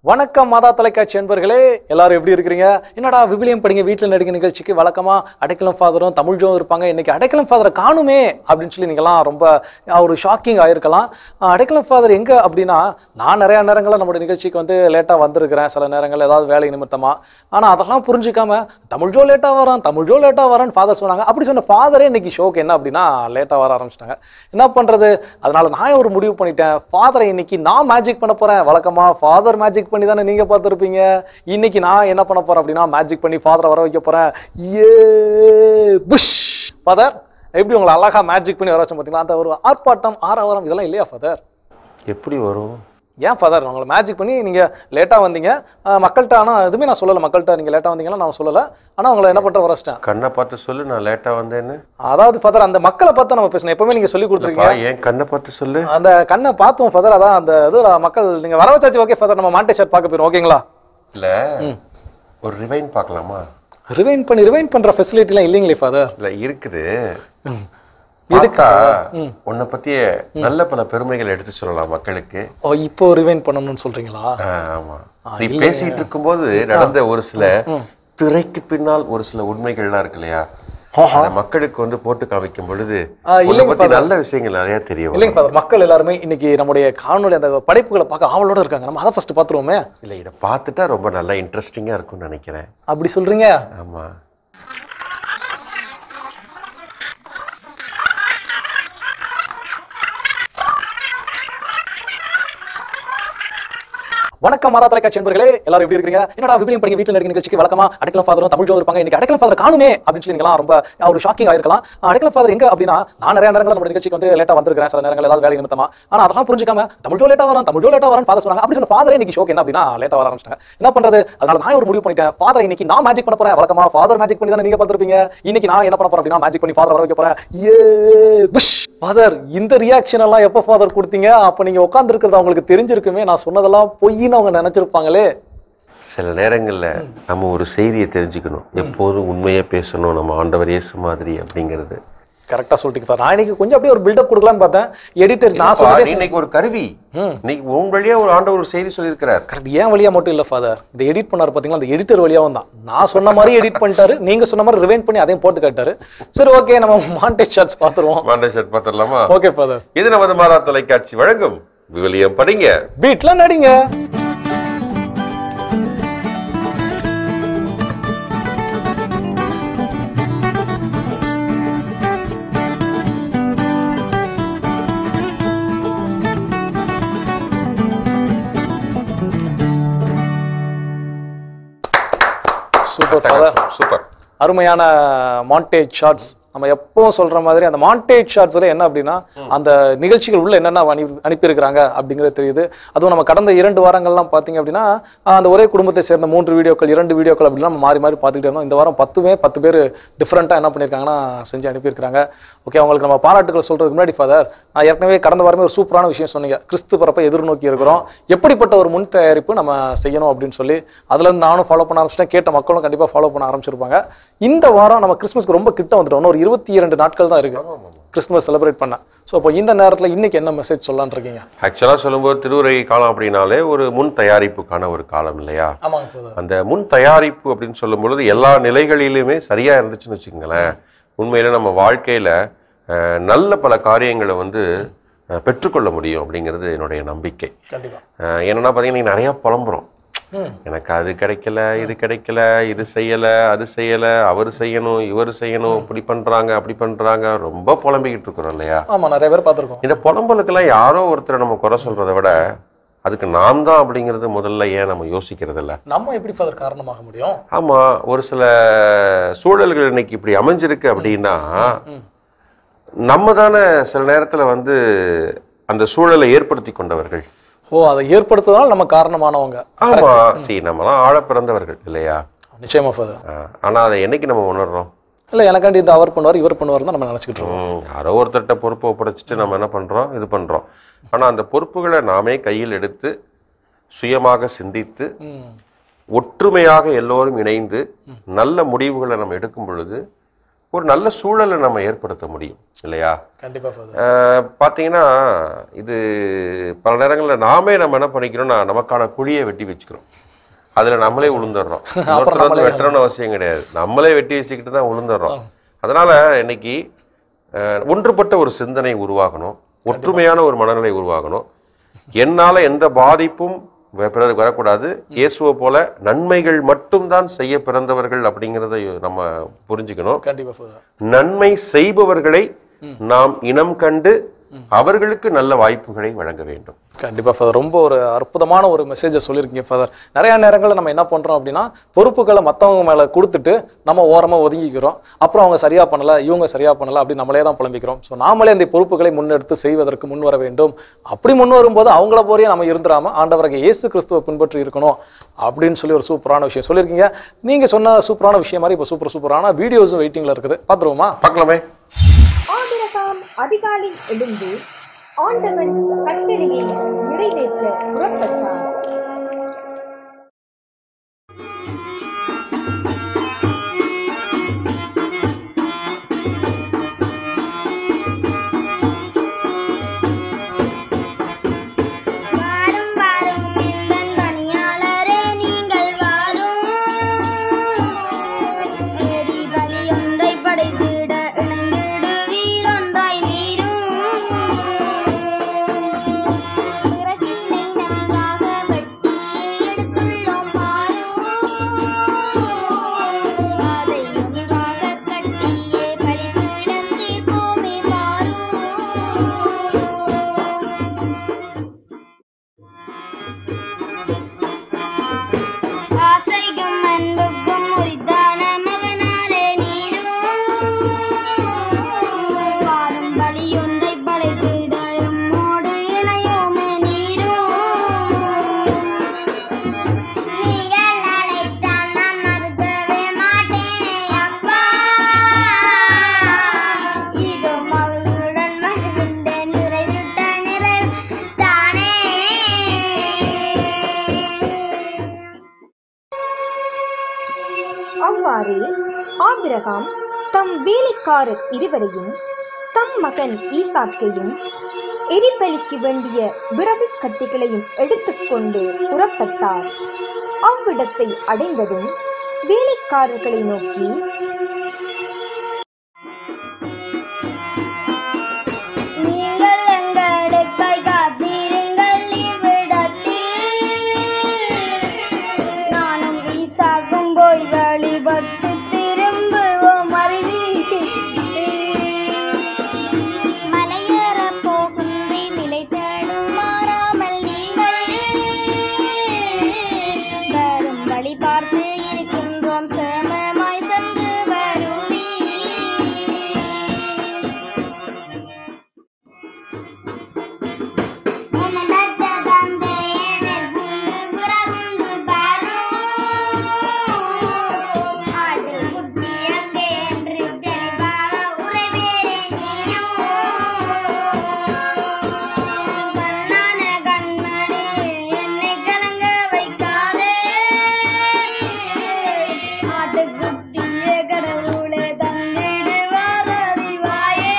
வணக்கம் மாதா தொலைக்காட்சி அன்பர்களே எல்லாரும் எப்படி இருக்கிறீங்க என்னடா விபிலியம் படிங்க வீட்டில் நடிக்க நிகழ்ச்சிக்கு வழக்கமா அடைக்கலம் ஃபாதரும் தமிழ் ஜோவும் இருப்பாங்க இன்னைக்கு அடைக்கலம் ஃபாதரை காணுமே அப்படின்னு சொல்லி நீங்களாம் ரொம்ப அஹ், ஒரு ஷாக்கிங் ஆயிருக்கலாம் அஹ், அடைக்கலம் ஃபாதர் எங்க அப்படின்னா நான் நிறைய நேரங்களில் நம்மளுடைய நிகழ்ச்சிக்கு வந்து லேட்டாக வந்திருக்கிறேன் சில நேரங்கள் ஏதாவது வேலை நிமித்தமா ஆனா அதெல்லாம் புரிஞ்சுக்காம தமிழ் ஜோ லேட்டாக வரான் தமிழ் ஜோ லேட்டாக வரான்னு ஃபாதர் சொன்னாங்க அப்படி சொன்ன ஃபாதரே இன்னைக்கு ஷோக்கு என்ன அப்படின்னா லேட்டாக வர ஆரம்பிச்சிட்டாங்க என்ன பண்றது அதனால நான் ஒரு முடிவு பண்ணிட்டேன் ஃபாதரை இன்னைக்கு நான் மேஜிக் பண்ண போறேன் வழக்கமா ஃபாதர் மேஜிக் பண்ணி தானே நீங்க பார்த்துருப்பீங்க இன்னைக்கு நான் என்ன பண்ண போறேன் அப்படின்னா மேஜிக் பண்ணி ஃபாதரை வர வைக்க போறேன் ஏ புஷ் ஃபாதர் எப்படி உங்களை அழகா மேஜிக் பண்ணி வர வச்சோம் பார்த்தீங்களா அந்த ஒரு ஆர்ப்பாட்டம் ஆரவாரம் இதெல்லாம் இல்லையா ஃபாதர் எப்படி வரும் ஏன் ஃபாதர் உங்களை மேஜிக் பண்ணி நீங்க லேட்டா வந்தீங்க அஹ், மக்கள்கிட்ட ஆனா எதுவுமே நான் சொல்லலை மக்கள்கிட்ட நீங்க லேட்டா வந்தீங்கன்னா நான் சொல்லலை ஆனா உங்களை என்ன பண்ற வரச்சிட்டேன் கண்ணை பார்த்து சொல்லு நான் லேட்டா வந்தேன்னு அதாவது ஃபாதர் அந்த மக்களை பார்த்து நம்ம பேசணும் எப்பவுமே நீங்க சொல்லி கொடுத்துருக்கீங்க பா, ஏன் கண்ணை பார்த்து சொல்லு அந்த கண்ணை பார்த்தோம் ஃபதர் அதான் அந்த இது மக்கள் நீங்க வர வச்சாச்சு ஓகே ஃபதர் நம்ம மாண்டே ஷர்ட் பார்க்க போயிரும் ஓகேங்களா இல்ல ஒரு ரிவைன் பார்க்கலாமா ரிவைன் பண்ணி ரிவைன் பண்ற ஃபெசிலிட்டிலாம் இல்லைங்களே ஃபாதர் இல்ல இருக்குது பார்த்தா உன்னை பத்திய நல்ல பல பெருமைகள் எடுத்து சொல்லலாம் மக்களுக்கு ஓ இப்போ ரிவைன் பண்ணணும்னு சொல்றீங்களா ஆ, ஆமா நீ பேசிட்டு இருக்கும்போது நடந்த ஒரு சில திரைக்கு பின்னால் ஒரு சில உண்மைகள்லாம் இருக்கு இல்லையா அந்த மக்களுக்கு வந்து போட்டு காமிக்கும் பொழுது ஆ, உன்னை இல்லைங்க பத்தி நல்ல விஷயங்கள் நிறைய தெரிய வரும். இல்லைங்க ஃபாதர் மக்கள் எல்லாருமே இன்னைக்கு நம்முடைய காணொலி அந்த படைப்புகளை பார்க்க ஆவலோட இருக்காங்க நம்ம அதை ஃபர்ஸ்ட் பார்த்துருவோமே இல்ல இதை பார்த்துட்டா ரொம்ப நல்லா இன்ட்ரெஸ்டிங்கா இருக்கும்னு நினைக்கிறேன் அப்படி சொல்றீங்க ஆமா வணக்கம் மாதா தொலைக்காட்சி நண்பர்களே எல்லாரும் எப்படி இருக்கீங்க என்னடா விபிலியம் படிங்க வீட்டில் நடிக்க நிகழ்ச்சிக்கு வழக்கமா அடைக்கலம் ஃபாதரும் தமிழ் ஜோ இருப்பாங்க இன்னைக்கு அடைக்கலம் ஃபாதர் காணுமே அப்படின்னு சொல்லி நீங்களாம் ரொம்ப ஒரு ஷாக்கிங் ஆயிருக்கலாம் அடைக்கலம் ஃபாதர் எங்க அப்படின்னா நான் நிறைய நேரங்கள் நம்ம நிகழ்ச்சிக்கு வந்து லேட்டா வந்திருக்கிறேன் சில நேரங்கள் ஏதாவது வேலை நிமித்தமா ஆனா அதெல்லாம் புரிஞ்சுக்காம தமிழ் ஜோ லேட்டா வரான் தமிழ் ஜோ லேட்டா வரான் ஃபாதர் சொன்னாங்க அப்படி சொன்ன ஃபாதரே இன்னைக்கு ஷோக்கு என்ன அப்படின்னா லேட்டா வர ஆரம்பிச்சிட்டாங்க என்ன பண்றது அதனால நான் ஒரு முடிவு பண்ணிட்டேன் ஃபாதர் இன்னைக்கு நான் மேஜிக் பண்ண போறேன் வழக்கமா ஃபாதர் மேஜிக் பண்ணி தானே நீங்க பார்த்திருப்பீங்க இன்னைக்கு நான் என்ன பண்ண போறேன் அப்படின்னா மேஜிக் பண்ணி ஃபாதர் வர வைக்க போறேன் ஏ புஷ் ஃபாதர் இந்த ரியாக்ஷன் எல்லாம் எப்போ ஃபாதர் கொடுத்தீங்க அப்ப நீங்க உட்கார்ந்து இருக்கிறது அவங்களுக்கு தெரிஞ்சிருக்குமே நான் சொன்னதெல்லாம் பொய்ன்னு அவங்க நினைச்சிருப்பாங்களே சில நேரங்கள்ல நம்ம ஒரு செய்தியை தெரிஞ்சுக்கணும் எப்போதும் உண்மையா பேசணும் நம்ம ஆண்டவர் இயேசு மாதிரி அப்படிங்கிறது கரெக்டா சொல்லிட்டீங்க சார் நான் இன்னைக்கு கொஞ்சம் அப்படியே ஒரு பில்டப் கொடுக்கலாம்னு பார்த்தேன் எடிட்டர் நான் அப்பா, சொல்லிட்டே நீ இன்னைக்கு ஒரு கருவி இன்னைக்கு உன் வழியா ஒரு ஆண்டவர் ஒரு செய்தி சொல்லியிருக்கிறார் கரெக்ட் ஏன் வழியா மட்டும் இல்ல ஃபாதர் இந்த எடிட் பண்ணாரு பாத்தீங்களா அந்த எடிட்டர் வழியாவும் தான் நான் சொன்ன மாதிரி எடிட் பண்ணிட்டாரு நீங்க சொன்ன மாதிரி ரிவைன் பண்ணி அதையும் போட்டு காட்டாரு சரி ஓகே நம்ம மாண்டேஜ் ஷாட்ஸ் பாத்துருவோம் மாண்டே ஷர்ட் பார்த்துடலாமா ஓகே ஃபாதர் இது நமது மாறா தொலைக்காட்சி வழங்கும் விவிலியம் படிங்க பீட்ல நடிங்க சூப்பர் ஃபாதர் சூப்பர் அருமையான மாண்டேஜ் ஷார்ட்ஸ் நம்ம எப்பவும் சொல்ற மாதிரி அந்த மாண்டேஜ் ஷார்ட்ஸ்ல என்ன அப்படின்னா அந்த நிகழ்ச்சிகள் உள்ள என்னென்ன அனுப்பி அனுப்பியிருக்கிறாங்க அப்படிங்கிறது தெரியுது அதுவும் நம்ம கடந்த இரண்டு வாரங்கள்லாம் பார்த்தீங்க அப்படின்னா ஆஹ், அந்த ஒரே குடும்பத்தை சேர்ந்த மூன்று வீடியோக்கள் இரண்டு வீடியோக்கள் அப்படிலாம் நம்ம மாறி மாறி பார்த்துக்கிட்டே இருந்தோம் இந்த வாரம் பத்துமே பத்து பேர் டிஃப்ரெண்ட்டாக என்ன பண்ணியிருக்காங்கன்னா செஞ்சு அனுப்பியிருக்காங்க ஓகே அவங்களுக்கு நம்ம பாராட்டுகள் சொல்றதுக்கு முன்னாடி ஃபாதர் நான் ஏற்கனவே கடந்த வாரமே ஒரு சூப்பரான விஷயம் சொன்னீங்க கிறிஸ்து பிறப்பை எதிர்நோக்கி இருக்கிறோம் எப்படிப்பட்ட ஒரு முன் தயாரிப்பு நம்ம செய்யணும் அப்படின்னு சொல்லி அதுல இருந்து நானும் ஃபாலோ பண்ண ஆரம்பிச்சிட்டேன் கேட்ட மக்களும் கண்டிப்பா ஃபாலோ பண்ண ஆரம்பிச்சிருப்பாங்க இந்த வாரம் நம்ம கிறிஸ்மஸ்க்கு ரொம்ப கிட்ட வந்துட்டோம் இன்னும் ஒரு இருபத்தி இரண்டு நாட்கள் தான் இருக்கு கிறிஸ்துமஸ் செலிப்ரேட் பண்ண ஸோ அப்போ இந்த நேரத்துல இன்னைக்கு என்ன மெசேஜ் சொல்லலாம்னு இருக்கீங்க ஆக்சுவலா சொல்லும்போது திருவுரை காலம் அப்படின்னாலே ஒரு முன் தயாரிப்புக்கான ஒரு காலம் இல்லையா ஆமாங்க ஃபாதர் அந்த முன் தயாரிப்பு அப்படின்னு சொல்லும் பொழுது எல்லா நிலைகளிலுமே சரியா இருந்துச்சுன்னு வச்சுக்கோங்களேன் உண்மையில நம்ம வாழ்க்கையில அஹ், நல்ல பல காரியங்களை வந்து அஹ், பெற்றுக்கொள்ள முடியும் அப்படிங்கிறது என்னுடைய நம்பிக்கை கண்டிப்பா அஹ், என்னன்னா பார்த்தீங்கன்னா நீங்க நிறைய புலம்புறோம் ம். எனக்கு அது கிடைக்கல இது கிடைக்கல இது செய்யல அது செய்யல அவர் செய்யணும் இவர் செய்யணும் இப்படி பண்றாங்க அப்படி பண்றாங்க ரொம்ப புலம்பிக்கிட்டு இருக்கிறோம் இல்லையா ஆமா நிறைய பேர் பார்த்திருக்கோம் இந்த புலம்பலுக்கெல்லாம் யாரோ ஒருத்தரை நம்ம குறை சொல்றதை விட அதுக்கு நான் தான் அப்படிங்கிறது முதல்ல ஏன் நம்ம யோசிக்கிறது இல்ல நம்ம எப்படி ஃபாதர் காரணமாக முடியும் ஆமா ஒரு சில சூழல்கள் இன்னைக்கு இப்படி அமைஞ்சிருக்கு அப்படின்னா ம். நம்ம தானே சில நேரத்துல வந்து அந்த சூழலை ஏற்படுத்தி கொண்டவர்கள் ஓ அதை ஏற்படுத்துவதால் நம்ம காரணமானவங்க ஆமா சரி நம்மலாம் ஆழ பிறந்தவர்கள் இல்லையா நிச்சயமா ஃபாதர் ஆஹ், ஆனா அதை என்னைக்கு நம்ம உணர்றோம் இல்ல எனக்காண்டி இந்த அவர் பண்ணுவார் இவர் பண்ணுவார் தான் நம்ம நினைச்சுக்கிட்டு இருக்கோம் ம், யாரோ ஒருத்தர்கிட்ட பொறுப்பை ஒப்படைச்சிட்டு நம்ம என்ன பண்றோம் இது பண்றோம் ஆனா அந்த பொறுப்புகளை நாமே கையில் எடுத்து சுயமாக சிந்தித்து ம். ஒற்றுமையாக எல்லோரும் இணைந்து நல்ல முடிவுகளை நம்ம எடுக்கும் பொழுது ஒரு நல்ல சூழலை நம்ம ஏற்படுத்த முடியும் இல்லையா கண்டிப்பா ஃபாதர் அஹ் பார்த்தீங்கன்னா இது பல நேரங்களில் நாமே நம்ம என்ன பண்ணிக்கிறோம்னா நமக்கான குழியை வெட்டி வச்சுக்கிறோம் அதில் நம்மளே உளுந்துடுறோம் ஒருத்தர் வந்து வெட்டணும்னு அவசியம் கிடையாது நம்மளே வெட்டி வச்சுக்கிட்டு தான் உளுந்துடுறோம் அதனால இன்னைக்கு அஹ், ஒன்றுபட்ட ஒரு சிந்தனை உருவாகணும் ஒற்றுமையான ஒரு மனநிலை உருவாகணும் என்னால எந்த பாதிப்பும் வே- பிறருக்கு வரக்கூடாது இயேசுவை போல நன்மைகள் மட்டும்தான் செய்ய பிறந்தவர்கள் அப்படிங்கிறத நம்ம புரிஞ்சுக்கணும் கண்டிப்பா ஃபாதர் நன்மை செய்பவர்களை நாம் இனம் கண்டு அவர்களுக்கு நல்ல வாய்ப்புகளை வழங்க வேண்டும் கண்டிப்பா ஃபாதர் ரொம்ப ஒரு அற்புதமான ஒரு மெசேஜை சொல்லியிருக்கீங்க ஃபாதர் நிறைய நேரங்களில் நம்ம என்ன பண்றோம் அப்படின்னா பொறுப்புகளை மற்றவங்க மேல கொடுத்துட்டு நம்ம ஓரமா ஒதுங்கிக்கிறோம் அப்புறம் அவங்க சரியா பண்ணல இவங்க சரியா பண்ணல அப்படி நம்மளே தான் புலம்பிக்கிறோம் ஸோ நாமளே இந்த பொறுப்புகளை முன்னெடுத்து செய்வதற்கு முன் வர வேண்டும் அப்படி முன் வரும்போது அவங்கள போலயே நம்ம இருந்துடாம ஆண்டவராக இயேசு கிறிஸ்துவை பின்பற்றி இருக்கணும் அப்படின்னு சொல்லி ஒரு சூப்பரான விஷயம் சொல்லியிருக்கீங்க நீங்க சொன்ன சூப்பரான விஷயம் மாதிரி இப்போ சூப்பர் சூப்பரான வீடியோஸும் வெயிட்டிங்ல இருக்குது பார்த்துருவோமா பார்க்கலாமே ஆபிரகாம் அதிகாலை எழுந்து ஆண்டவன் கட்டளையை நிறைவேற்ற புறப்பட்டார் வாரும் வாரும் எந்தன் பணியாளரே நீங்கள் வாரும் எரி பலி ஒன்றை படைத்திட இணைந்திடுவீர் ஒன்றாய் நீரும் பிறகினை நன்றாக வெட்டி எடுத்துள்ளோம் பாரும் அதை ஒன்றாக கட்டியே பலிபீடம் சேர்ப்போமே பாரும் ஆசைக்கும் அன்புக்கும் உரித்தான மகனாரே நீரும் வாரும் பலி ஒன்றை படைத்திட எம்மோடு இணையோமே நீரும் நீங்கள் அழைத்தால் நான் மறுக்கவே மாட்டேன் அப்பா இதோ மகளுடன் வருகின்றேன் நிறைவிட்ட நிறைவு தானே அவ்வாறே ஆபிரகாம் தம் வேலைக்காரர் இருவரையும் தம் மகன் ஈசாக்கையும் எரிபலிக்கு வேண்டிய விறகு கட்டிகளையும் எடுத்துக்கொண்டு புறப்பட்டார் அவ்விடத்தை அடைந்ததும் வேலைக்காரர்களை நோக்கி நீங்கள் எங்களுக்காய் காத்திருங்கள் இவ்விடத்தில். நானும் ஈசாக்கும் போய் வழிபட்டு திரும்புவோம் அருகில். மலையேறப் போகின்றேன், நிலை தடுமாறாமல் நீங்கள். வரும் வழி பார்த்து இருக்கின்றோம் சேமமாய் சென்று வருவீர் என்னை பெற்ற தந்தை எதிர் புண்டு புறமுண்டு பாரும். ஆட்டு குட்டி அங்கே என்று தெளிவாக உறைவேறேன் நீயும். கண்ணான கண்மணி என்னை கலங்க வைக்காதே. ஆட்டுக்குட்டியே கடவுளே தந்திடுவார் அறிவாயே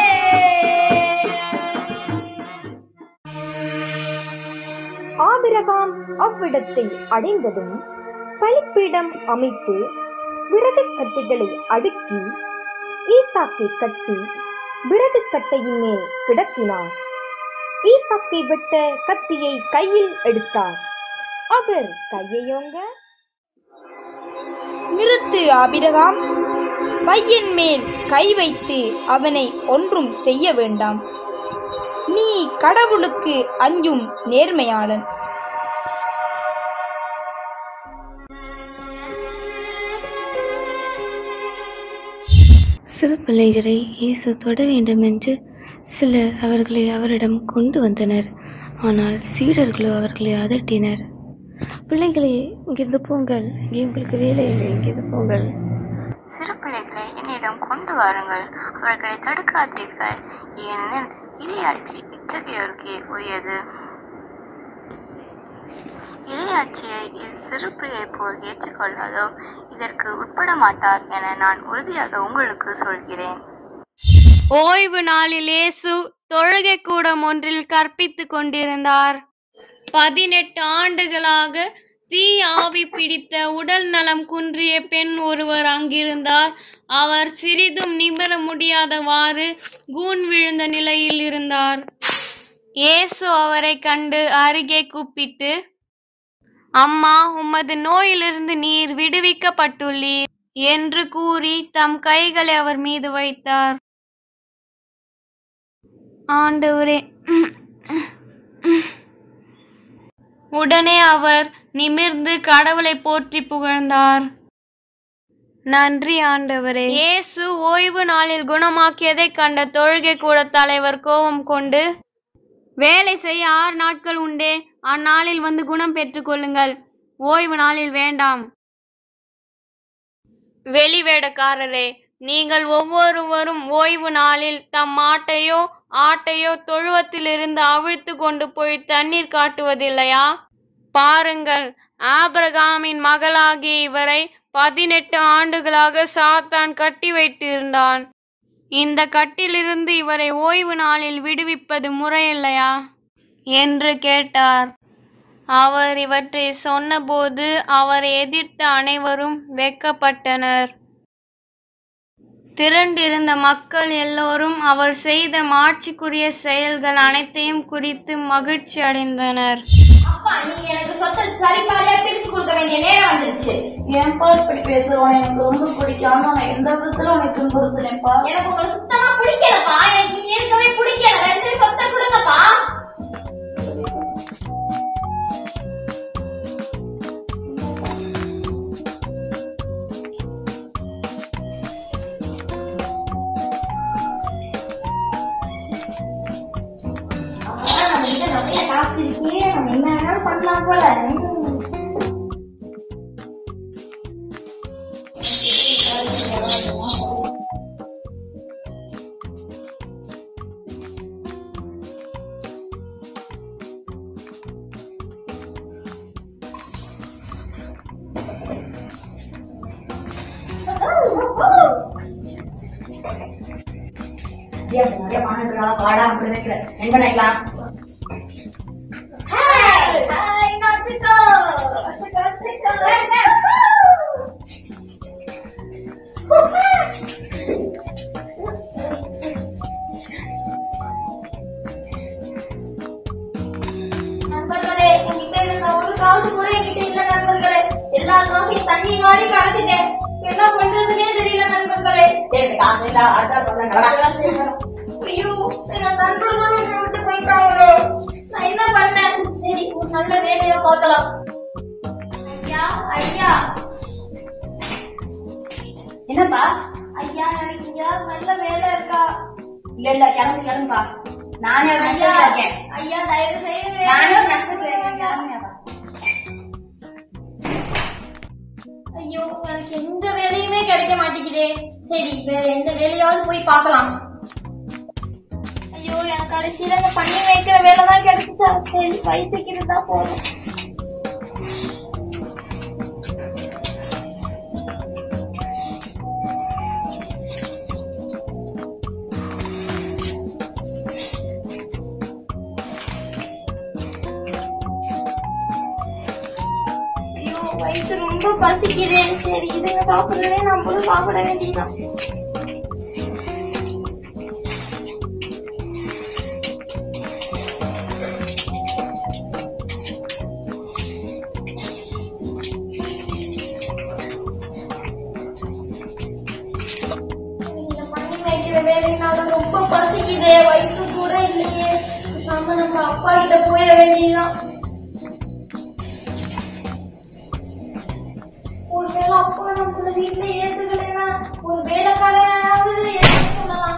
ஆபிரகாம் அவ்விடத்தை அடைந்ததும் பலிப்பீடம் அமைத்து விறகு கட்டைகளை அடுக்கி ஈசாக்கை கட்டி விறகு கட்டையின் மேல் கிடத்தினார் ஈசாக்கை வெட்ட கத்தியை கையில் எடுத்தார் அவர் கையையோங்க நிறுத்து ஆபிரகாம் பையன் மேல் கை வைத்து அவனை ஒன்றும் செய்ய வேண்டாம் நீ கடவுளுக்கு அஞ்சும் நேர்மையாளன் சிறு பிள்ளைகளை இயேசு தொட வேண்டும் என்று சிலர் அவர்களை அவரிடம் கொண்டு வந்தனர் ஆனால் சீடர்களோ அவர்களை அதட்டினர் பிள்ளைகளே இங்கிருந்து போங்கள் இங்கே உங்களுக்கு வேலை இல்லை இங்கிருந்து போங்கள் சிறு பிள்ளைகளை என்னிடம் கொண்டு வாருங்கள் அவர்களை தடுக்காதீர்கள் ஏனெனில் இறையாட்சி இத்தகையோருக்கே உரியது இறையாட்சியை இது சிறுபிள்ளையைப் போல் ஏற்றுக்கொள்ளாதோ இதற்கு உட்பட மாட்டார் என நான் உறுதியாக உங்களுக்கு சொல்கிறேன் ஓய்வு நாளில் இயேசு தொழுகை கூடம் ஒன்றில் கற்பித்துக் கொண்டிருந்தார் பதினெட்டு ஆண்டுகளாக தீ ஆவி பிடித்த உடல் நலம் குன்றிய பெண் ஒருவர் அங்கிருந்தார் அவர் சிறிதும் நிமிர முடியாதவாறு கூன் விழுந்த நிலையில் இருந்தார் இயேசு அவரை கண்டு அருகே கூப்பிட்டு அம்மா உமது நோயிலிருந்து நீர் விடுவிக்கப்பட்டுள்ளீர் என்று கூறி தம் கைகளை அவர் மீது வைத்தார் ஆண்டவரே உடனே அவர் நிமிர்ந்து கடவுளை போற்றி புகழ்ந்தார் நன்றி ஆண்டவரே இயேசு ஓய்வு நாளில் குணமாக்கியதைக் கண்ட தொழுகை கூட தலைவர் கோபம் கொண்டு வேலை செய்ய ஆறு நாட்கள் உண்டே அந்நாளில் வந்து குணம் பெற்றுக்கொள்ளுங்கள் ஓய்வு நாளில் வேண்டாம் வெளிவேடக்காரரே நீங்கள் ஒவ்வொருவரும் ஓய்வு நாளில் தம் மாட்டையோ ஆட்டையோ தொழுவத்திலிருந்து அவிழ்த்து கொண்டு போய் தண்ணீர் காட்டுவதில்லையா பாருங்கள் ஆபிரகாமின் மகளாகிய இவரை பதினெட்டு ஆண்டுகளாக சாத்தான் கட்டி வைத்திருந்தான் இந்த கட்டிலிருந்து இவரை ஓய்வு நாளில் விடுவிப்பது முறையில்லையா என்று கேட்டார் அவர் இவற்றை சொன்னபோது அவரை எதிர்த்த அனைவரும் வெட்கப்பட்டனர் திரண்டிருந்த மக்கள் எல்லோரும் அவர் செய்த மாட்சிக்குரிய செயல்கள் அனைத்தையும் குறித்து மகிழ்ச்சி அடைந்தனர் அப்பா நீங்க எனக்கு சொத்தை சரி பாதியா பிரிச்சு கொடுக்க வேண்டிய நேரம் வந்துருச்சு ஏன்பா இப்படி பேசுறோம் எனக்கு ரொம்ப பிடிக்காம நான் எந்த விதத்துல உனக்கு துன்புறுத்தினேன்ப்பா எனக்கு உங்களை சுத்தமா பிடிக்கலப்பா எனக்கு இங்க இருக்கவே பிடிக்கல ரெண்டு சரி சொத்தை கொடுங்கப்பா நம்ம கிட்ட நிறைய காசு இருக்கே நம்ம என்ன வேணாலும் பண்ணலாம் போல நிறைய பணம் இருக்கிறாளா பாடா அப்படி வைக்கிற என்ன பண்ணிக்கலாம் ஹாய் ஹாய் நாசிகோ நாசிகோ நாசிகோ நண்பர்களே உங்ககிட்ட இருந்த ஒரு காசு கூட என்கிட்ட இல்ல நண்பர்களே எல்லா காசையும் தண்ணி வாரி கலந்துட்டேன் என்ன பண்றதுனே தெரியல நண்பர்களே டேய், காசு இல்ல, அடுத்த சொல்றேன். ஐயோ என் நண்பர்களும் என்னை விட்டு போயிட்டாங்களே நான் என்ன பண்ணேன் சரி ஒரு நல்ல வேலையை பார்க்கலாம் ஐயா ஐயா என்னப்பா ஐயா எனக்கு இங்க நல்ல வேலை இருக்கா இல்ல இல்ல கிளம்பு கிளம்பா நானே ஒரு நஷ்டத்துல இருக்கேன் ஐயா தயவு செய்து நானே ஒரு நஷ்டத்துல இருக்கேன் ஐயோ எனக்கு எந்த வேலையுமே கிடைக்க மாட்டேங்குதே சரி வேற எந்த வேலையாவது போய் பார்க்கலாம் ஐயோ எனக்கு கடைசியில இந்த பண்ணி வைக்கிற வேலை தான் கிடைச்சிச்சா சரி வயிற்றுக்கு இருந்தா போதும் ஐயோ வயிற்று ரொம்ப பசிக்குதே சரி இதுங்க சாப்பிடுறதே நம்மளும் சாப்பிட வேண்டியதுதான் இந்த பண்ணி மேய்க்கிற வேலையினால ரொம்ப பசிக்குதே வயிற்று கூட இல்லையே பேசாம நம்ம அப்பா கிட்ட போயிட வேண்டியதுதான் ஒருவேளை அப்பா நம்மள வீட்டுல ஏத்துக்கலைன்னா ஒரு வேலைக்காரனாவது ஏத்துக்க சொல்லலாம்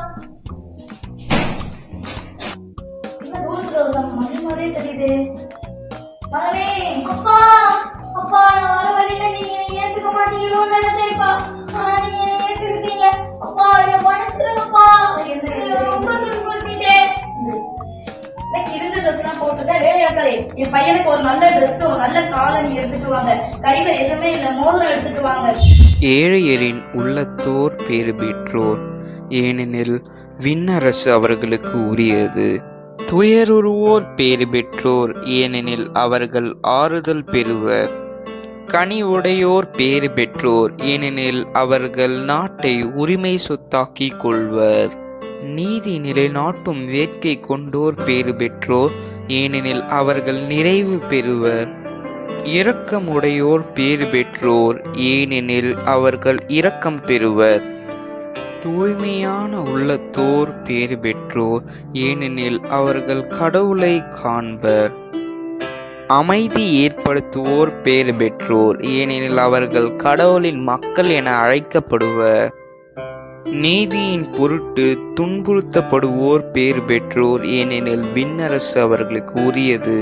என்ன தூரத்துல ஒரு மணி மாதிரியே தெரியுதே மகனே அப்பா அப்பா நான் வர வழியில நீங்க என்னை ஏத்துக்க மாட்டீங்களோன்னு நினைச்சேன்ப்பா ஆனா நீங்க என்னை ஏத்துக்கிட்டீங்க அப்பா என்ன மனசுலப்பா ரொம்ப துன்புறுத்திட்டேன் இன்னைக்கு இருந்த கிழிஞ்ச ட்ரெஸ் எல்லாம் போட்டுட்டேன் வேலையாட்களே என் பையனுக்கு ஒரு நல்ல ட்ரெஸ் ஒரு நல்ல காலனி எடுத்துட்டு வாங்க கையில எதுவுமே இல்ல மோதிரம் எடுத்துட்டு வாங்க ஏழையரின் உள்ளத்தோர் பேறு பெற்றோர் ஏனெனில் விண்ணரசு அவர்களுக்கு உரியது துயருருவோர் பேறு பெற்றோர் ஏனெனில் அவர்கள் ஆறுதல் பெறுவர் கனி உடையோர் பேறு பெற்றோர் ஏனெனில் அவர்கள் நாட்டை உரிமை சொத்தாக்கிக் கொள்வர் நீதி நிலைநாட்டும் வேட்கை கொண்டோர் பேறு பெற்றோர் ஏனெனில் அவர்கள் நிறைவு பெறுவர் இரக்கமுடையோர் பேறு பெற்றோர் ஏனெனில் அவர்கள் இரக்கம் பெறுவர் தூய்மையான உள்ளத்தோர் பேறு பெற்றோர் ஏனெனில் அவர்கள் கடவுளை காண்பர் அமைதி ஏற்படுத்துவோர் பேறு பெற்றோர் ஏனெனில் அவர்கள் கடவுளின் மக்கள் என அழைக்கப்படுவர் நீதியின் பொருட்டு துன்புறுத்தப்படுவோர் பேறு பெற்றோர் ஏனெனில் விண்ணரசு அவர்களுக்கு உரியது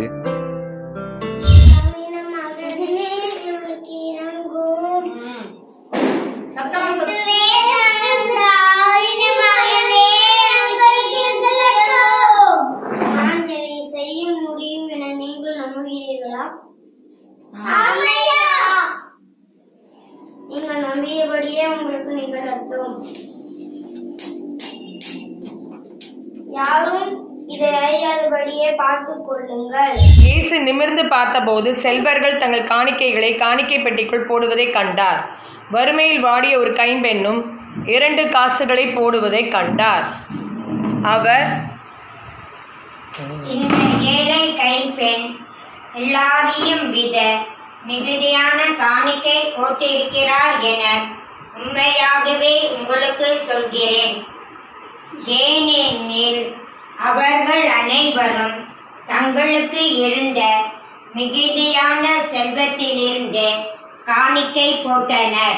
நான் இதை செய்ய முடியும் என நீங்கள் நம்புகிறீர்களா நீங்கள் நம்பியபடியே உங்களுக்கு நிகழட்டும் யாரும் இதை அறியாதபடியே பார்த்துக் கொள்ளுங்கள் இயேசு நிமிர்ந்து பார்த்தபோது செல்வர்கள் தங்கள் காணிக்கைகளை காணிக்கை பெட்டிக்குள் போடுவதைக் கண்டார் வறுமையில் வாடிய ஒரு கைம்பெண்ணும் இரண்டு காசுகளை போடுவதைக் கண்டார் அவர் இந்த ஏழை கைப்பெண் எல்லாரையும் விட மிகுதியான காணிக்கை போட்டிருக்கிறார் என உண்மையாகவே உங்களுக்கு சொல்கிறேன் ஏனெனில் அவர்கள் அனைவரும் தங்களுக்கு இருந்த மிகுதியான செல்வத்திலிருந்து காணிக்கை போட்டனர்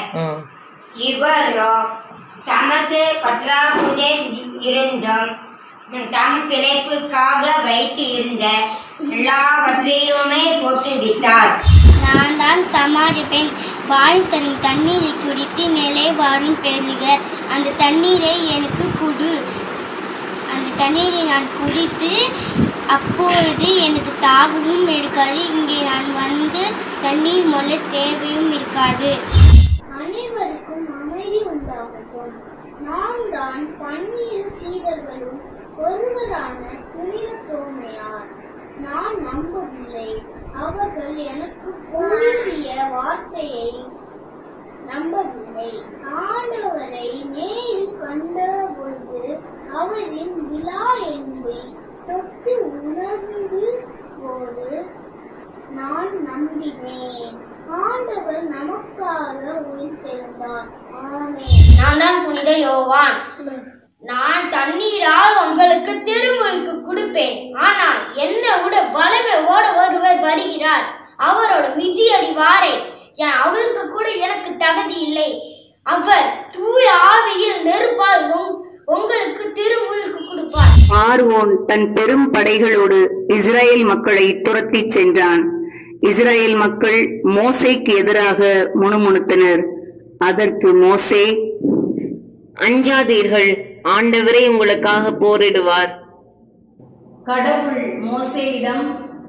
இவரோ தமக்கு பற்றாக்குறை இருந்தும் தம் பிழைப்புக்காக வைத்து இருந்த எல்லாவற்றையுமே போட்டு விட்டார் நான் தான் சமாதி பெண் வாழ் தன் தண்ணீரை குடித்து நிலை வாரும் பெறுக அந்த தண்ணீரை எனக்கு குடு அந்த தண்ணீரை நான் குடித்து அப்பொழுது எனக்கு தாகமும் எடுக்காது இங்கே நான் வந்து தண்ணீர் மொல்ல தேவையும் இருக்காது அனைவருக்கும் அமைதி உண்டாகட்டும் நான் தான் பன்னிரு சீடர்களும் ஒருவரான புனித தோமையார் நான் நம்பவில்லை அவர்கள் எனக்கு கூறிய வார்த்தையை நம்பவில்லை ஆண்டவரை நேரில் கண்ட பொழுது அவரின் விழா என்பை தொட்டு உணர்ந்து போது நான் நம்பினேன் ஆண்டவர் நமக்காக உயிர்த்தெழுந்தார் ஆமென் நான் தான் புனித யோவான் நான் தண்ணீரால் உங்களுக்கு திருமுழுக்கு கொடுப்பேன் ஆனால் என்னை விட வலிமை ஓட ஒருவர் வருகிறார் அவரோட மிதியடி வாரை என் அவளுக்கு கூட எனக்கு தகுதி இல்லை அவர் தூய ஆவியில் நெருப்பால் உங்- உங்களுக்கு திருமுழுக்கு கொடுப்பார் பார்வோன் தன் பெரும் படைகளோடு இஸ்ரேல் மக்களை துரத்திச் சென்றான் இஸ்ரேல் மக்கள் மோசேக்கு எதிராக முணுமுணுத்தனர் அதற்கு மோசே அஞ்சாதீர்கள் ஆண்டவரே உங்களுக்காக போரிடுவார் கடவுள் மோசேயிடம்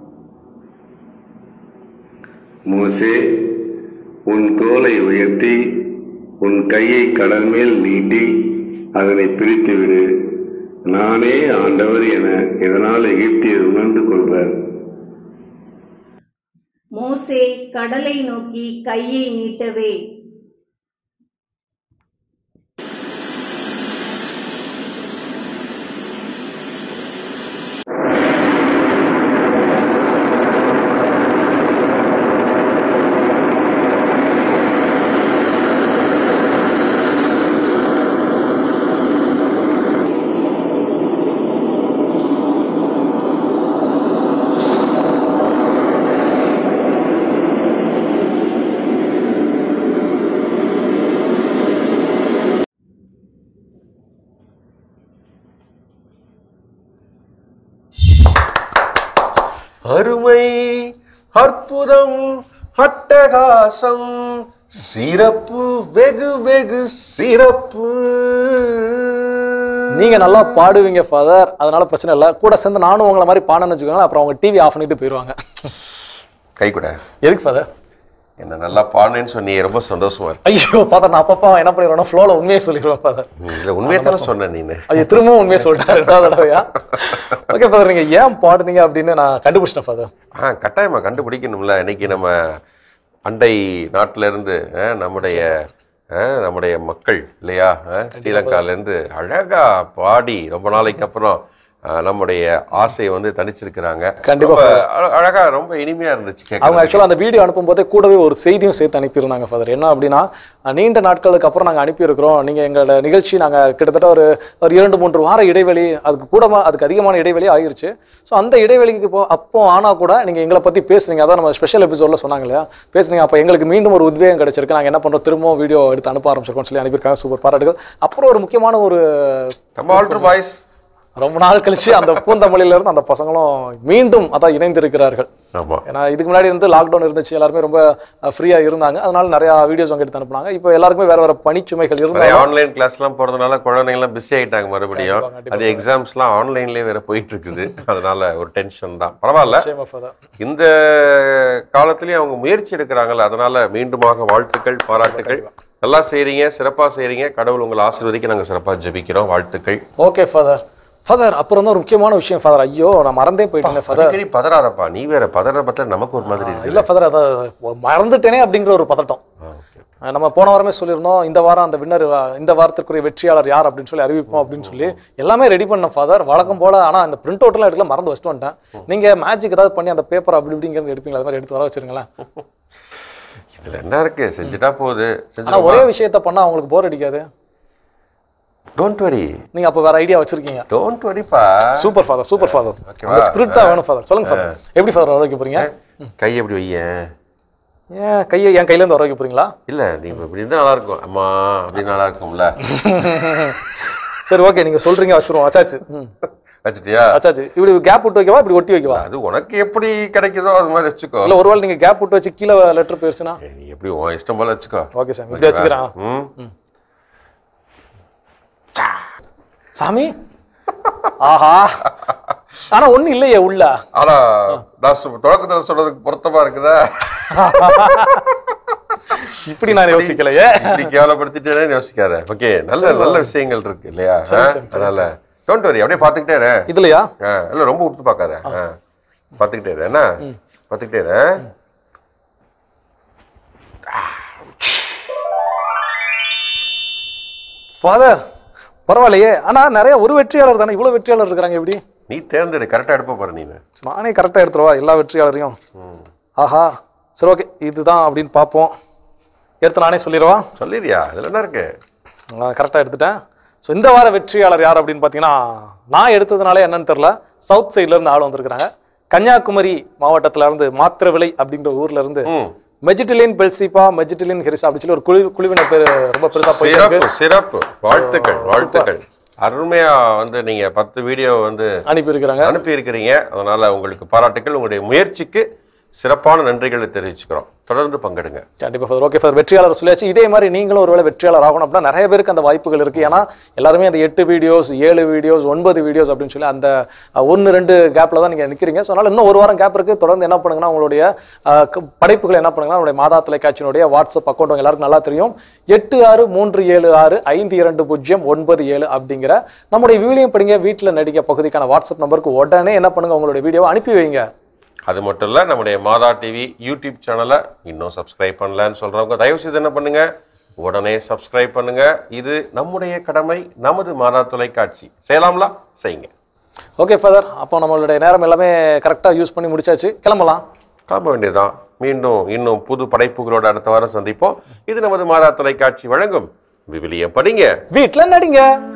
மோசே உன் கோலை உயர்த்தி உன் கையை கடல் மேல் நீட்டி அதனை பிரித்து விடு நானே ஆண்டவர் என இதனால் எகிப்தியர் உணர்ந்து கொள்வர் மோசே கடலை நோக்கி கையை நீட்டவே அருமை அற்புதம் அட்டகாசம் சிறப்பு வெகு வெகு சிறப்பு நீங்க நல்லா பாடுவீங்க ஃபாதர் அதனால பிரச்சனை இல்லை கூட சேர்ந்து நானும் உங்களை மாதிரி பாடணும்னு வச்சுக்கோங்களேன் அப்புறம் அவங்க டிவி ஆஃப் பண்ணிட்டு போயிடுவாங்க கை கூட எதுக்கு ஃபாதர் என்ன நல்லா பாடுனேன்னு சொன்னீங்க ரொம்ப சந்தோஷமா இருக்கு ஐயோ ஃபாதர் நான் அப்பப்பா என்ன பண்ணிடுவேன் ஃப்ளோல உண்மையை சொல்லிடுவேன் ஃபாதர் ம், இல்ல உண்மையை தானே சொன்னேன் நீனு ஐயோ திரும்பவும் உண்மையை சொல்லிட்டாரு ரெண்டாவது தடவையா ஓகே ஃபாதர் நீங்க ஏன் பாடுனீங்க அப்படின்னு நான் கண்டுபிடிச்சிட்டேன் ஃபாதர் ஆ கட்டாயமா கண்டுபிடிக்கணும்ல இன்னைக்கு நம்ம அண்டை நாட்டுல இருந்து அஹ், நம்முடைய அஹ், நம்முடைய மக்கள் இல்லையா அஹ், ஸ்ரீலங்கால இருந்து அழகா பாடி ரொம்ப நாளைக்கு அப்புறம் அஹ், நம்முடைய ஆசையை வந்து தணிச்சிருக்கிறாங்க கண்டிப்பா. ரொம்ப அழ- அழகா ரொம்ப இனிமையா இருந்துச்சு அவங்க கேட்கறதுக்கு. ஆக்சுவலாக அந்த வீடியோ அனுப்பும்போதே கூடவே ஒரு செய்தியும் சேர்த்து அனுப்பியிருந்தாங்க ஃபாதர் என்ன அப்படின்னா அஹ், நீண்ட நாட்களுக்கு அப்புறம் நாங்கள் அனுப்பியிருக்கிறோம் நீங்கள் எங்களோட நிகழ்ச்சி நாங்கள் கிட்டத்தட்ட ஒரு ஒரு இரண்டு மூன்று வார இடைவெளி அதுக்கு கூட அதுக்கு அதிகமான இடைவெளி ஆயிருச்சு ஸோ அந்த இடைவெளிக்கு இப்போ அப்போ ஆனால் கூட நீங்கள் எங்களை பற்றி பேசுனீங்க அதான் நம்ம ஸ்பெஷல் எபிசோடில் சொன்னாங்க இல்லையா பேசுனீங்க அப்போ எங்களுக்கு மீண்டும் ஒரு உத்வேகம் கிடைச்சிருக்கு நாங்கள் என்ன பண்ணுறோம் திரும்பவும் வீடியோ எடுத்து அனுப்ப ஆரம்பிச்சிருக்கோம்னு சொல்லி அனுப்பியிருக்காங்க சூப்பர் பாராட்டுகள் அப்புறம் ஒரு முக்கியமான ஒரு நம்ம ஆல்ட்ரு பாய்ஸ் ரொம்ப நாள் கழிச்சு அந்த பூந்தமல்லியில இருந்து அந்த பசங்களும் மீண்டும் அதான் இணைந்திருக்கிறார்கள் ஆமா ஏன்னா இதுக்கு முன்னாடி வந்து லாக்டவுன் இருந்துச்சு எல்லாருமே ரொம்ப ஃப்ரீயா இருந்தாங்க அதனால நிறைய வீடியோஸ் அவங்க எடுத்து அனுப்புனாங்க இப்போ எல்லாருக்குமே வேற வேற பணிச்சுமைகள் நிறைய இருந்தாங்க ஆன்லைன் கிளாஸ்லாம் போறதுனால குழந்தைங்க எல்லாம் பிஸி ஆயிட்டாங்க மறுபடியும் அது எக்ஸாம்ஸ்லாம் ஆன்லைன்லயே வேற போயிட்டு இருக்குது அதனால ஒரு டென்ஷன் தான் பரவாயில்ல நிச்சயமா father. இந்த காலத்திலயும் அவங்க முயற்சி எடுக்கிறாங்கல்ல அதனால மீண்டுமாக வாழ்த்துக்கள் பாராட்டுகள் நல்லா செய்றீங்க சிறப்பா செய்றீங்க கடவுள் உங்களை ஆசீர்வதிக்க நாங்க சிறப்பா ஜெபிக்கிறோம் வாழ்த்துக்கள் ஓகே ஃபாதர் ஃபாதர் அப்புறம் தான் ஒரு முக்கியமான விஷயம் ஃபாதர் ஐயோ நான் மறந்தே போயிட்டேன் ஃபாதர் அடிக்கடி பதறாதப்பா நீ வேற பதற பத்திர நமக்கு ஒரு மாதிரி இருக்கு இல்ல ஃபாதர் அதை மறந்துட்டேனே அப்படிங்கிற ஒரு பதட்டம் அஹ் நம்ம போன வாரமே சொல்லியிருந்தோம் இந்த வாரம் அந்த வின்னர் இந்த வாரத்திற்குரிய வெற்றியாளர் யார் அப்படின்னு சொல்லி அறிவிப்போம் அப்படின்னு சொல்லி எல்லாமே ரெடி பண்ண ஃபாதர் வழக்கம் போல ஆனா அந்த பிரிண்ட் அவுட்லாம் எடுக்கல மறந்து வச்சுட்டு வந்துட்டேன் நீங்க மேஜிக் ஏதாவது பண்ணி அந்த பேப்பர் அப்படி இப்படிங்கிறது எடுப்பீங்களா அது மாதிரி எடுத்து வர வச்சிருங்களேன் இதுல என்ன இருக்கு செஞ்சுட்டா போகுது ஆனா ஒரே விஷயத்த பண்ணா அவங்களுக்கு போர் அடிக்காது டோன்ட் வரி நீங்க அப்ப வேற ஐடியா வச்சிருக்கீங்க டோன்ட் வரிப்பா சூப்பர் ஃபாதர் சூப்பர் ஃபாதர் ஓகேவா? அந்த ஸ்பிரிட் தான் வேணும் ஃபாதர் சொல்லுங்க ஃபாதர் எப்படி ஃபாதர் வர வைக்க போறீங்க கை எப்படி வையேன் ஏன் கையை என் கையில இருந்து வர வைக்க போறீங்களா இல்ல நீ இப்படி இருந்தா நல்லா இருக்கும் அம்மா அப்படி நல்லா இருக்கும்ல சரி ஓகே நீங்க சொல்றீங்க வச்சிருவோம் வச்சாச்சு ம். வச்சுட்டியா வச்சாச்சு இப்படி கேப் விட்டு வைக்கவா இப்படி ஒட்டி வைக்கவா அது உனக்கு எப்படி கிடைக்குதோ அது மாதிரி வச்சுக்கோ இல்ல ஒருவேளை நீங்க கேப் விட்டு வச்சு கீழே லெட்டர் போயிருச்சுன்னா நீ எப்படி உன் இஷ்டம் போல வச்சுக்கோ ஓகே சார் இப்படி வச்சுக்கிறேன் ம் சாமி ஆஹா ஆனா ஒண்ணு இல்லையே உள்ள ஆனா நான் சொ- தொடக்கத்துல சொல்றதுக்கு பொருத்தமா இருக்குதா இப்படி நான் யோசிக்கலையே இப்படி கேவலப்படுத்திட்டேன்னு யோசிக்காத ஓகே நல்ல நல்ல விஷயங்கள் இருக்கு இல்லையா சரி, ஆ? சரி, சரி, அதனால டோன்ட் வரி அப்படியே பாத்துக்கிட்டே இரு இதுலயா ஆ, இல்ல ரொம்ப உத்து பார்க்காத ஆ. பாத்துக்கிட்டே இரு என்ன பாத்துக்கிட்டே இரு ஃபாதர் பரவாயில்லையே ஆனா நிறைய ஒரு வெற்றியாளர் தானே இவ்வளவு வெற்றியாளர் இருக்காங்க எப்படி நீ தேர்ந்தெடு கரெக்டா எடுப்ப பாரு நீ நானே கரெக்டா எடுத்துருவா எல்லா வெற்றியாளரையும் ஆஹா சரி ஓகே இதுதான் அப்படின்னு பார்ப்போம் எடுத்து நானே சொல்லிடுவா சொல்லிடுறியா இதுல என்ன இருக்கு நான் கரெக்டாக எடுத்துட்டேன் ஸோ இந்த வார வெற்றியாளர் யார் அப்படின்னு பார்த்தீங்கன்னா நான் எடுத்ததுனாலே என்னன்னு தெரில சவுத் சைட்ல இருந்து ஆள் வந்திருக்கிறாங்க கன்னியாகுமரி மாவட்டத்துல இருந்து மாத்திர விலை அப்படின்ற ஊர்ல இருந்து மெஜிட்டிலின் பெல்சிபா மெஜிட்டிலின் ஹெரிசா அப்படின்னு சொல்லி ஒரு குழு குழுவினர் பேர் ரொம்ப பெருசா போயிட்டு சிறப்பு இருக்கு சிறப்பு வாழ்த்துக்கள் வாழ்த்துக்கள் அருமையா வந்து நீங்க பத்து வீடியோ வந்து அனுப்பி இருக்கிறாங்க அனுப்பி இருக்கிறீங்க அதனால உங்களுக்கு பாராட்டுக்கள் உங்களுடைய முயற்சிக்கு சிறப்பான நன்றிகளை தெரிவிச்சுக்கிறோம் தொடர்ந்து பங்கெடுங்க கண்டிப்பா ஃபாதர் ஓகே ஃபாதர் வெற்றியாளர் சொல்லியாச்சு இதே மாதிரி நீங்களும் ஒருவேளை வெற்றியாளர் ஆகணும் அப்படின்னா நிறைய பேருக்கு அந்த வாய்ப்புகள் இருக்கு ஏன்னா எல்லாருமே அந்த எட்டு வீடியோஸ் ஏழு வீடியோஸ் ஒன்பது வீடியோஸ் அப்படின்னு சொல்லி அந்த ஒன்று ரெண்டு கேப்ல தான் நீங்க நிக்கிறீங்க ஸோ அதனால இன்னும் ஒரு வாரம் கேப் இருக்கு தொடர்ந்து என்ன பண்ணுங்கன்னா உங்களுடைய அஹ், க- படைப்புகளை என்ன பண்ணுங்கன்னா உங்களுடைய மாதா தொலைக்காட்சியினுடைய வாட்ஸ்அப் அக்கௌண்ட் உங்க எல்லாருக்கும் நல்லா தெரியும் எட்டு ஆறு மூன்று ஏழு ஆறு ஐந்து இரண்டு பூஜ்ஜியம் ஒன்பது ஏழு அப்படிங்கிற நம்முடைய விவிலியம் படிங்க வீட்டில் நடிக்க பகுதிக்கான வாட்ஸ்அப் நம்பருக்கு உடனே என்ன பண்ணுங்க உங்களுடைய வீடியோவை அனுப்பி வைங்க அது மட்டும் இல்ல நம்முடைய மாதா டிவி யூடியூப் சேனலை இன்னும் சப்ஸ்கிரைப் பண்ணலன்னு சொல்றவங்க தயவு செய்து என்ன பண்ணுங்க உடனே சப்ஸ்கிரைப் பண்ணுங்க இது நம்முடைய கடமை நமது மாதா தொலைக்காட்சி செய்யலாம்ல செய்யுங்க ஓகே ஃபாதர் அப்போ நம்மளுடைய நேரம் எல்லாமே கரெக்டாக யூஸ் பண்ணி முடிச்சாச்சு கிளம்பலாம் கிளம்ப வேண்டியதுதான் மீண்டும் இன்னும் புது படைப்புகளோட அடுத்த வாரம் சந்திப்போம் இது நமது மாதா தொலைக்காட்சி வழங்கும் விவிலியம் படிங்க வீட்டில் நடிங்க